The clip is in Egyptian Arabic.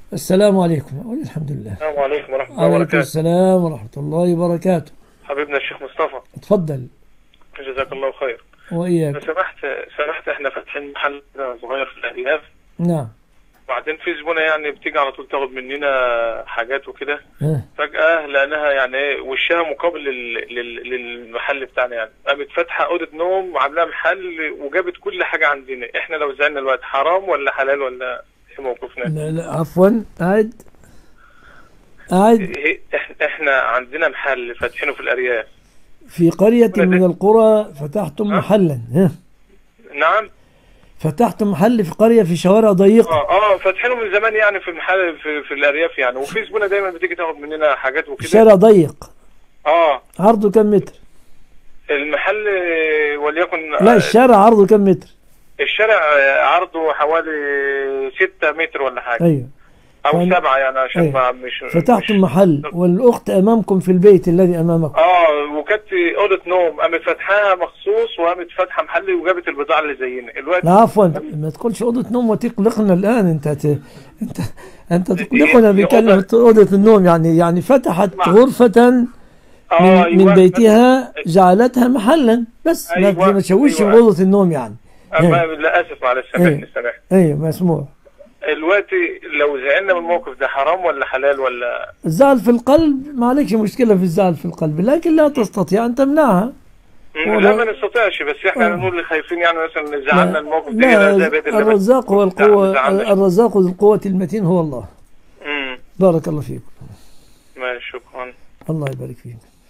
السلام عليكم أقول الحمد لله السلام عليكم ورحمة الله عليكم وبركاته السلام ورحمة الله وبركاته حبيبنا الشيخ مصطفى اتفضل جزاك الله خير لو وإياك سمحت سمحت احنا فاتحين محل كده صغير في الأرياف نعم وبعدين في زبونة يعني بتيجي على طول تاخد مننا حاجات وكده ها. فجأة لأنها يعني ايه وشها مقابل لل... لل... للمحل بتاعنا يعني قامت فاتحة أوضة نوم وعاملاها محل وجابت كل حاجة عندنا احنا لو زعلنا الوقت حرام ولا حلال ولا ايه موقفنا؟ لا لا عفوا قاعد قاعد إيه- إح- احنا عندنا محل فاتحينه في الأرياف في قرية من القرى فتحتم ها؟ محلا ها نعم فتحتم محل في قرية في شوارع ضيقة اه اه فاتحينه من زمان يعني في المحل في, في الارياف يعني وفي زبونه دايما بتيجي تاخد مننا حاجات وكده شارع ضيق اه عرضه كم متر المحل آه، وليكن لا آه، الشارع عرضه كم متر الشارع آه، عرضه حوالي 6 متر ولا حاجه أيوه او فأنا- سبعة يعني عشان أيوه. ما مش فتحتم مش- محل والأخت أمامكم في البيت الذي أمامكم اه وكانت اوضه نوم قامت فاتحاها مخصوص وقامت فاتحه محل وجابت البضاعه اللي زينا الوقت لا عفوا ما تقولش أوضة نوم وتقلقنا الآن أنت ت... أنت أنت تقلقنا هي بكلمة أوضة النوم يعني يعني فتحت نعم. غرفة من, اه من أيوة. بيتها جعلتها محلا بس ما أيوة. ما تشوش أيوة. أوضة النوم يعني أما لا اسف معلش سامحني سامحني أيوه مسموع دلوقتي لو زعلنا من الموقف ده حرام ولا حلال ولا الزعل في القلب ما عليكش مشكلة في الزعل في القلب لكن لا تستطيع أن تمنعها مم، ولا- لا ما نستطيعش بس احنا آه. نقول اللي خايفين يعني مثلا زعلنا لا, الموقف ده لا زي بيت اللبن. الرزاق هو لا، ما القوة زعلناش. الرزاق ذو القوة المتين هو الله مم، بارك الله فيكم ماشي شكرا الله يبارك فيك